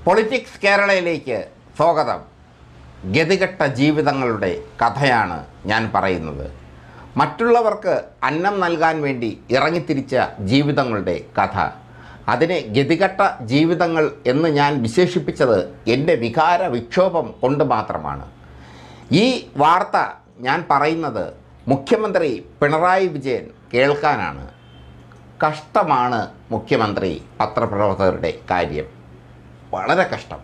politics കേരളയിലേക്ക് സ്വാഗതം ഗതികെട്ട ജീവിതങ്ങളുടെ കഥയാണ് ഞാൻ പറയുന്നത് മറ്റുള്ളവർക്ക് അന്നം നൽകാൻ വേണ്ടി ഇറങ്ങിത്തിരിച്ച ജീവിതങ്ങളുടെ കഥ അതിനെ ഗതികെട്ട ജീവിതങ്ങൾ എന്ന് ഞാൻ വിശേഷിപ്പിച്ചത് എൻ്റെ വികാര വിക്ഷോഭം കൊണ്ട് മാത്രമാണ് ഈ വാർത്ത ഞാൻ പറയുന്നത് മുഖ്യമന്ത്രി പിണറായി വിജയൻ കേൾക്കാനാണ് കഷ്ടമാണ് മുഖ്യമന്ത്രി പത്രപ്രവർത്തകരുടെ കാര്യം വളരെ കഷ്ടം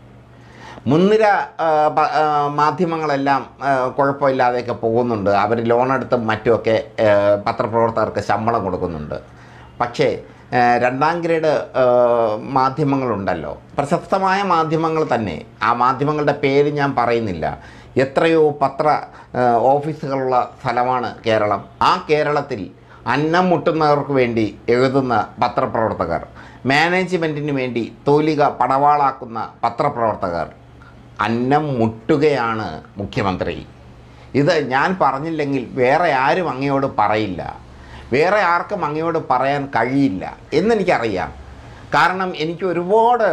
മുൻനിര ആ, പ- ആ, മാധ്യമങ്ങളെല്ലാം ആ, കുഴപ്പമില്ലാതെയൊക്കെ പോകുന്നുണ്ട് അവർ ലോണെടുത്തും മറ്റുമൊക്കെ ആ, പത്രപ്രവർത്തകർക്ക് ശമ്പളം കൊടുക്കുന്നുണ്ട് പക്ഷേ ആ, രണ്ടാം ഗ്രേഡ് ആ, മാധ്യമങ്ങളുണ്ടല്ലോ പ്രശസ്തമായ മാധ്യമങ്ങൾ തന്നെ ആ മാധ്യമങ്ങളുടെ പേര് ഞാൻ പറയുന്നില്ല എത്രയോ പത്ര ആ, ഓഫീസുകളുള്ള സ്ഥലമാണ് കേരളം ആ കേരളത്തിൽ അന്നം മുട്ടുന്നവർക്ക് വേണ്ടി എഴുതുന്ന പത്രപ്രവർത്തകർ മാനേജ്മെൻറ്റിന് വേണ്ടി തോലിക പടവാളാക്കുന്ന പത്രപ്രവർത്തകർ അന്നം മുട്ടുകയാണ് മുഖ്യമന്ത്രി ഇത് ഞാൻ പറഞ്ഞില്ലെങ്കിൽ വേറെ ആരും അങ്ങയോട് പറയില്ല വേറെ ആർക്കും അങ്ങയോട് പറയാൻ കഴിയില്ല എന്നെനിക്കറിയാം കാരണം എനിക്ക് ഒരുപാട്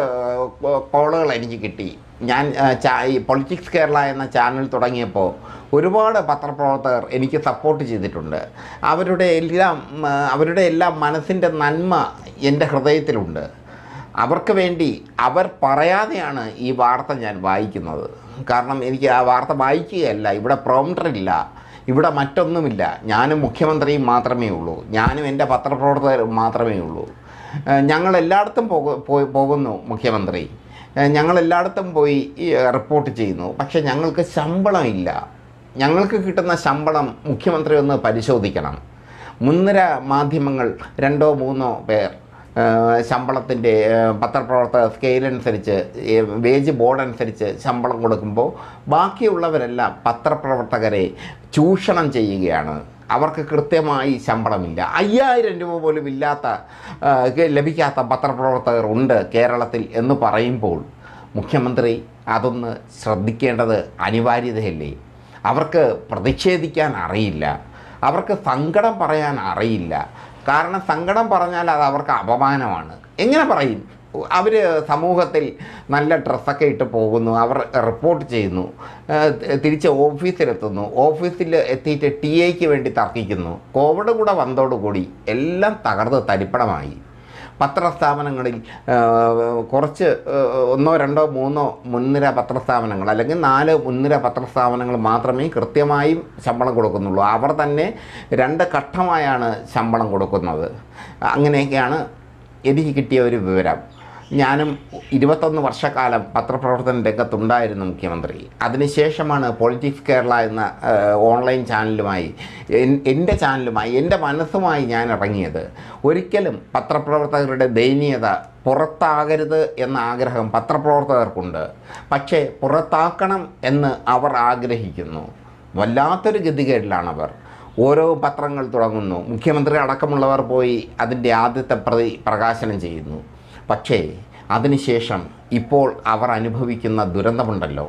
കോളുകൾ എനിക്ക് കിട്ടി ഞാൻ ആ, ചാ- ഈ പൊളിറ്റിക്സ് കേരള എന്ന ചാനൽ തുടങ്ങിയപ്പോൾ ഒരുപാട് പത്രപ്രവർത്തകർ എനിക്ക് സപ്പോർട്ട് ചെയ്തിട്ടുണ്ട് അവരുടെ എല്ലാം ഉം, അവരുടെ എല്ലാം മനസ്സിൻ്റെ നന്മ എൻ്റെ ഹൃദയത്തിലുണ്ട് അവർക്ക് വേണ്ടി അവർ പറയാതെയാണ് ഈ വാർത്ത ഞാൻ വായിക്കുന്നത് കാരണം എനിക്ക് ആ വാർത്ത വായിക്കുകയല്ല ഇവിടെ പ്രോംപ്റ്ററില്ല ഇവിടെ മറ്റൊന്നുമില്ല ഞാനും മുഖ്യമന്ത്രിയും മാത്രമേ ഉള്ളൂ ഞാനും എൻ്റെ പത്രപ്രവർത്തകരും മാത്രമേ ഉള്ളൂ ഏഹ് ഞങ്ങൾ എല്ലായിടത്തും പോകു പോയി- പോകുന്നു മുഖ്യമന്ത്രി ഏഹ് ഞങ്ങൾ എല്ലായിടത്തും പോയി ഈ, റിപ്പോർട്ട് ചെയ്യുന്നു പക്ഷേ ഞങ്ങൾക്ക് ശമ്പളമില്ല ഞങ്ങൾക്ക് കിട്ടുന്ന ശമ്പളം മുഖ്യമന്ത്രി ഒന്ന് പരിശോധിക്കണം മുൻനിര മാധ്യമങ്ങൾ രണ്ടോ മൂന്നോ പേർ ശമ്പളത്തിൻ്റെ പത്രപ്രവർത്തക സ്കെയിൽ അനുസരിച്ച് ഏ, വേജ് ബോർഡ് അനുസരിച്ച് ശമ്പളം കൊടുക്കുമ്പോൾ ബാക്കിയുള്ളവരെല്ലാം പത്രപ്രവർത്തകരെ ചൂഷണം ചെയ്യുകയാണ് അവർക്ക് കൃത്യമായി ശമ്പളമില്ല അയ്യായിരം രൂപ പോലും ഇല്ലാത്ത ആ, ഒക്കെ ലഭിക്കാത്ത പത്രപ്രവർത്തകർ ഉണ്ട് കേരളത്തിൽ എന്ന് പറയുമ്പോൾ മുഖ്യമന്ത്രി അതൊന്ന് ശ്രദ്ധിക്കേണ്ടത് അനിവാര്യതയല്ലേ അവർക്ക് പ്രതിഷേധിക്കാൻ അറിയില്ല അവർക്ക് സങ്കടം പറയാൻ അറിയില്ല കാരണം സങ്കടം പറഞ്ഞാൽ അത് അവർക്ക് അപമാനമാണ് എങ്ങനെ പറയും അവർ സമൂഹത്തിൽ നല്ല ഡ്രസ്സൊക്കെ ഇട്ട് പോകുന്നു അവർ റിപ്പോർട്ട് ചെയ്യുന്നു ഏഹ് തിരിച്ച് ഓഫീസിലെത്തുന്നു ഓഫീസിൽ എത്തിയിട്ട് ടി എക്ക് വേണ്ടി തർക്കിക്കുന്നു കോവിഡ് കൂടെ വന്നതോടുകൂടി എല്ലാം തകർന്ന് തരിപ്പണമായി പത്രസ്ഥാപനങ്ങളിൽ ആ, കുറച്ച് ആ, ഒന്നോ രണ്ടോ മൂന്നോ മുൻനിര പത്രസ്ഥാപനങ്ങൾ അല്ലെങ്കിൽ നാല് മുൻനിര പത്രസ്ഥാപനങ്ങൾ മാത്രമേ കൃത്യമായും ശമ്പളം കൊടുക്കുന്നുള്ളൂ അവർ തന്നെ രണ്ട് ഘട്ടമായാണ് ശമ്പളം കൊടുക്കുന്നത് അങ്ങനെയൊക്കെയാണ് എനിക്ക് കിട്ടിയ ഒരു വിവരം ഞാനും ഇരുപത്തൊന്ന് വർഷക്കാലം പത്രപ്രവർത്തന രംഗത്തുണ്ടായിരുന്നു മുഖ്യമന്ത്രി അതിനുശേഷമാണ് പൊളിറ്റിക്സ് കേരള എന്ന ആ, ഓൺലൈൻ ചാനലുമായി എൻ- എൻ്റെ ചാനലുമായി എൻ്റെ മനസ്സുമായി ഞാൻ ഇറങ്ങിയത് ഒരിക്കലും പത്രപ്രവർത്തകരുടെ ദയനീയത പുറത്താകരുത് എന്ന ആഗ്രഹം പത്രപ്രവർത്തകർക്കുണ്ട് പക്ഷേ പുറത്താക്കണം എന്ന് അവർ ആഗ്രഹിക്കുന്നു വല്ലാത്തൊരു ഗതികേടിലാണവർ ഓരോ പത്രങ്ങൾ തുടങ്ങുന്നു മുഖ്യമന്ത്രി അടക്കമുള്ളവർ പോയി അതിൻ്റെ ആദ്യത്തെ പ്രതി പ്രകാശനം ചെയ്യുന്നു പക്ഷേ അതിനുശേഷം ഇപ്പോൾ അവർ അനുഭവിക്കുന്ന ദുരന്തമുണ്ടല്ലോ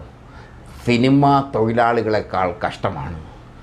സിനിമാ തൊഴിലാളികളെക്കാൾ കഷ്ടമാണ്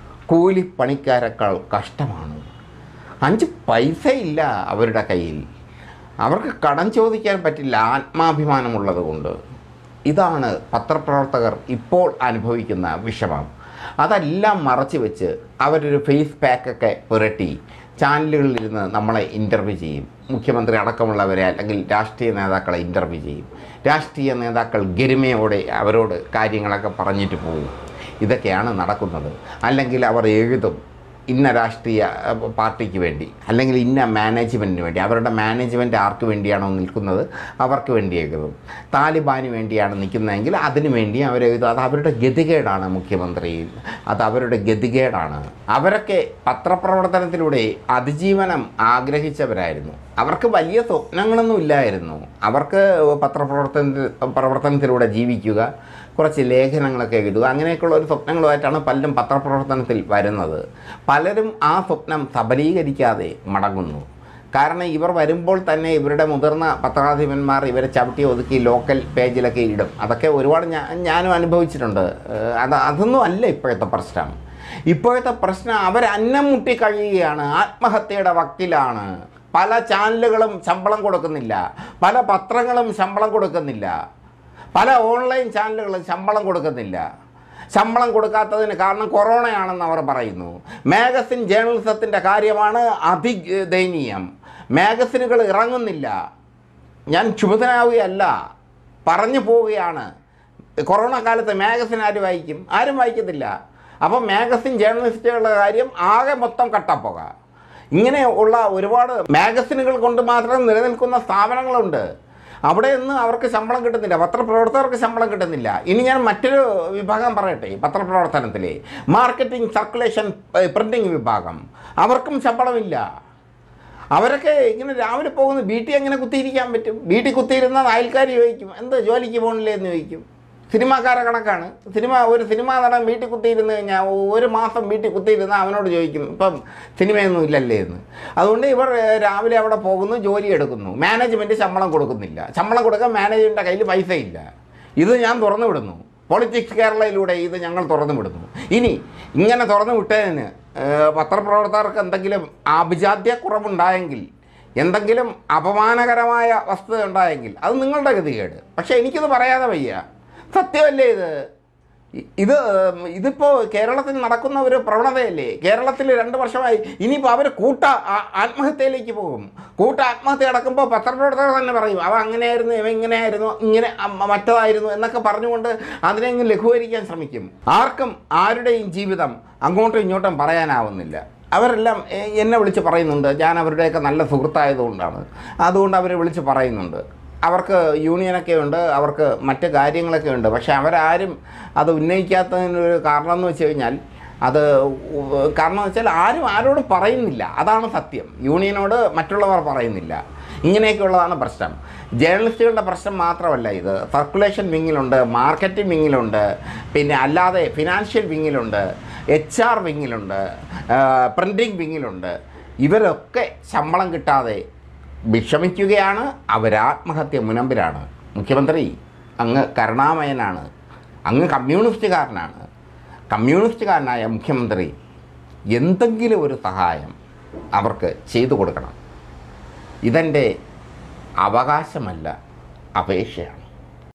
കൂലിപ്പണിക്കാരെക്കാൾ കഷ്ടമാണ് അഞ്ച് പൈസ ഇല്ല അവരുടെ കയ്യിൽ അവർക്ക് കടം ചോദിക്കാൻ പറ്റില്ല ആത്മാഭിമാനമുള്ളത് കൊണ്ട് ഇതാണ് പത്രപ്രവർത്തകർ ഇപ്പോൾ അനുഭവിക്കുന്ന വിഷമം അതെല്ലാം മറച്ചു വെച്ച് അവരൊരു ഫേസ് പാക്കൊക്കെ പുരട്ടി ചാനലുകളിലിരുന്ന് നമ്മളെ ഇൻ്റർവ്യൂ ചെയ്യും മുഖ്യമന്ത്രി അടക്കമുള്ളവരെ അല്ലെങ്കിൽ രാഷ്ട്രീയ നേതാക്കളെ ഇൻ്റർവ്യൂ ചെയ്യും രാഷ്ട്രീയ നേതാക്കൾ ഗരിമയോടെ അവരോട് കാര്യങ്ങളൊക്കെ പറഞ്ഞിട്ട് പോകും ഇതൊക്കെയാണ് നടക്കുന്നത് അല്ലെങ്കിൽ അവർ എഴുതും ഇന്ന രാഷ്ട്രീയ അഹ്, പാർട്ടിക്ക് വേണ്ടി അല്ലെങ്കിൽ ഇന്ന മാനേജ്മെൻറ്റിന് വേണ്ടി അവരുടെ മാനേജ്മെൻറ്റ് ആർക്ക് വേണ്ടിയാണോ നിൽക്കുന്നത് അവർക്ക് വേണ്ടി എഴുതും താലിബാന് വേണ്ടിയാണ് നിൽക്കുന്നതെങ്കിൽ അതിനു വേണ്ടി അവർ എഴുതും അത് അവരുടെ ഗതികേടാണ് മുഖ്യമന്ത്രി അത് അവരുടെ ഗതികേടാണ് അവരൊക്കെ പത്രപ്രവർത്തനത്തിലൂടെ അതിജീവനം ആഗ്രഹിച്ചവരായിരുന്നു അവർക്ക് വലിയ സ്വപ്നങ്ങളൊന്നും ഇല്ലായിരുന്നു അവർക്ക് പത്രപ്രവർത്തനത്തിൽ പ്രവർത്തനത്തിലൂടെ ജീവിക്കുക കുറച്ച് ലേഖനങ്ങളൊക്കെ എഴുതുക അങ്ങനെയൊക്കെയുള്ള ഒരു സ്വപ്നങ്ങളുമായിട്ടാണ് പലരും പത്രപ്രവർത്തനത്തിൽ വരുന്നത് പലരും ആ സ്വപ്നം സബലീകരിക്കാതെ മടങ്ങുന്നു കാരണം ഇവർ വരുമ്പോൾ തന്നെ ഇവരുടെ മുതിർന്ന പത്രാധിപന്മാർ ഇവരെ ചവിട്ടി ഒതുക്കി ലോക്കൽ പേജിലൊക്കെ ഇടും അതൊക്കെ ഒരുപാട് ഞാൻ ഞാനും അനുഭവിച്ചിട്ടുണ്ട് ഏഹ് അത് അതൊന്നും അല്ല ഇപ്പോഴത്തെ പ്രശ്നം ഇപ്പോഴത്തെ പ്രശ്നം അവർ അന്നം മുട്ടി കഴിയുകയാണ് ആത്മഹത്യയുടെ വക്കിലാണ് പല ചാനലുകളും ശമ്പളം കൊടുക്കുന്നില്ല പല പത്രങ്ങളും ശമ്പളം കൊടുക്കുന്നില്ല പല ഓൺലൈൻ ചാനലുകളും ശമ്പളം കൊടുക്കുന്നില്ല ശമ്പളം കൊടുക്കാത്തതിന് കാരണം കൊറോണയാണെന്ന് അവർ പറയുന്നു മാഗസിൻ ജേർണലിസത്തിൻ്റെ കാര്യമാണ് അതിദയനീയം മാഗസിനുകൾ ഇറങ്ങുന്നില്ല ഞാൻ ക്ഷുഭിതനാവുകയല്ല പറഞ്ഞു പോവുകയാണ് കൊറോണ കാലത്ത് മാഗസിൻ ആര് വായിക്കും ആരും വായിക്കത്തില്ല അപ്പം മാഗസിൻ ജേർണലിസ്റ്റുകളുടെ കാര്യം ആകെ മൊത്തം കട്ടപ്പോക ഇങ്ങനെ ഉള്ള ഒരുപാട് മാഗസിനുകൾ കൊണ്ട് മാത്രം നിലനിൽക്കുന്ന സ്ഥാപനങ്ങളുണ്ട് അവിടെ നിന്ന് അവർക്ക് ശമ്പളം കിട്ടുന്നില്ല പത്രപ്രവർത്തകർക്ക് ശമ്പളം കിട്ടുന്നില്ല ഇനി ഞാൻ മറ്റൊരു വിഭാഗം പറയട്ടെ ഈ പത്രപ്രവർത്തനത്തിലെ മാർക്കറ്റിംഗ് സർക്കുലേഷൻ പ്രിൻറ്റിംഗ് വിഭാഗം അവർക്കും ശമ്പളമില്ല അവരൊക്കെ ഇങ്ങനെ രാവിലെ പോകുന്ന വീട്ടിൽ എങ്ങനെ കുത്തിയിരിക്കാൻ പറ്റും വീട്ടിൽ കുത്തിയിരുന്ന അയൽക്കാർ ചോദിക്കും എന്ത് ജോലിക്ക് പോകണില്ലേ എന്ന് ചോദിക്കും സിനിമാക്കാരെ കണക്കാണ് സിനിമ ഒരു സിനിമാ നടൻ വീട്ടിൽ കുത്തിയിരുന്ന് കഴിഞ്ഞാൽ ഒരു മാസം വീട്ടിൽ കുത്തിയിരുന്ന് അവനോട് ചോദിക്കും ഇപ്പം സിനിമയൊന്നും ഇല്ലല്ലേ എന്ന് അതുകൊണ്ട് ഇവർ ഏഹ്, രാവിലെ അവിടെ പോകുന്നു ജോലി എടുക്കുന്നു മാനേജ്മെൻറ്റ് ശമ്പളം കൊടുക്കുന്നില്ല ശമ്പളം കൊടുക്കാൻ മാനേജ്മെൻറ്റിൻ്റെ കയ്യിൽ പൈസ ഇല്ല ഇത് ഞാൻ തുറന്നു വിടുന്നു പൊളിറ്റിക്സ് കേരളയിലൂടെ ഇത് ഞങ്ങൾ തുറന്നു വിടുന്നു ഇനി ഇങ്ങനെ തുറന്നു വിട്ടതിന് ഏഹ്, പത്രപ്രവർത്തകർക്ക് എന്തെങ്കിലും ആഭിജാത്യക്കുറവുണ്ടായെങ്കിൽ എന്തെങ്കിലും അപമാനകരമായ വസ്തുത ഉണ്ടായെങ്കിൽ അത് നിങ്ങളുടെ ഗതികേട് പക്ഷേ എനിക്കിത് പറയാതെ വയ്യ സത്യമല്ലേ ഇത് ഇ- ഇത് ഉം, ഇതിപ്പോൾ കേരളത്തിൽ നടക്കുന്ന ഒരു പ്രവണതയല്ലേ കേരളത്തിൽ രണ്ട് വർഷമായി ഇനിയിപ്പോൾ അവർ കൂട്ട ആ- ആത്മഹത്യയിലേക്ക് പോകും കൂട്ട ആത്മഹത്യ നടക്കുമ്പോൾ പത്രപ്രവർത്തകർ തന്നെ പറയും അവ അങ്ങനെയായിരുന്നു ഇവ ഇങ്ങനെയായിരുന്നു ഇങ്ങനെ അമ്മ മറ്റതായിരുന്നു എന്നൊക്കെ പറഞ്ഞുകൊണ്ട് അതിനെങ്ങ് ലഘൂകരിക്കാൻ ശ്രമിക്കും ആർക്കും ആരുടെയും ജീവിതം അങ്ങോട്ടും ഇങ്ങോട്ടും പറയാനാവുന്നില്ല അവരെല്ലാം എ- എന്നെ വിളിച്ച് പറയുന്നുണ്ട് ഞാൻ അവരുടെയൊക്കെ നല്ല സുഹൃത്തായതുകൊണ്ടാണ് അതുകൊണ്ട് അവർ വിളിച്ച് പറയുന്നുണ്ട് അവർക്ക് യൂണിയനൊക്കെ ഉണ്ട് അവർക്ക് മറ്റ് കാര്യങ്ങളൊക്കെ ഉണ്ട് പക്ഷേ അവരാരും അത് ഉന്നയിക്കാത്തതിനൊരു കാരണം എന്ന് വെച്ച് കഴിഞ്ഞാൽ അത് ഉ- കാരണം എന്ന് വെച്ചാൽ ആരും ആരോടും പറയുന്നില്ല അതാണ് സത്യം യൂണിയനോട് മറ്റുള്ളവർ പറയുന്നില്ല ഇങ്ങനെയൊക്കെയുള്ളതാണ് പ്രശ്നം ജേർണലിസ്റ്റുകളുടെ പ്രശ്നം മാത്രമല്ല ഇത് സർക്കുലേഷൻ വിങ്ങിലുണ്ട് മാർക്കറ്റിംഗ് വിങ്ങിലുണ്ട് പിന്നെ അല്ലാതെ ഫിനാൻഷ്യൽ വിങ്ങിലുണ്ട് എച്ച് ആർ വിങ്ങിലുണ്ട് പ്രിൻറ്റിംഗ് വിങ്ങിലുണ്ട് ഇവരൊക്കെ ശമ്പളം കിട്ടാതെ വിഷമിക്കുകയാണ് അവരാത്മഹത്യ മുനമ്പിലാണ് മുഖ്യമന്ത്രി അങ്ങ് കരുണാമയനാണ് അങ്ങ് കമ്മ്യൂണിസ്റ്റുകാരനാണ് കമ്മ്യൂണിസ്റ്റുകാരനായ മുഖ്യമന്ത്രി എന്തെങ്കിലും ഒരു സഹായം അവർക്ക് ചെയ്തു കൊടുക്കണം ഇതെൻ്റെ അവകാശമല്ല അപേക്ഷയാണ്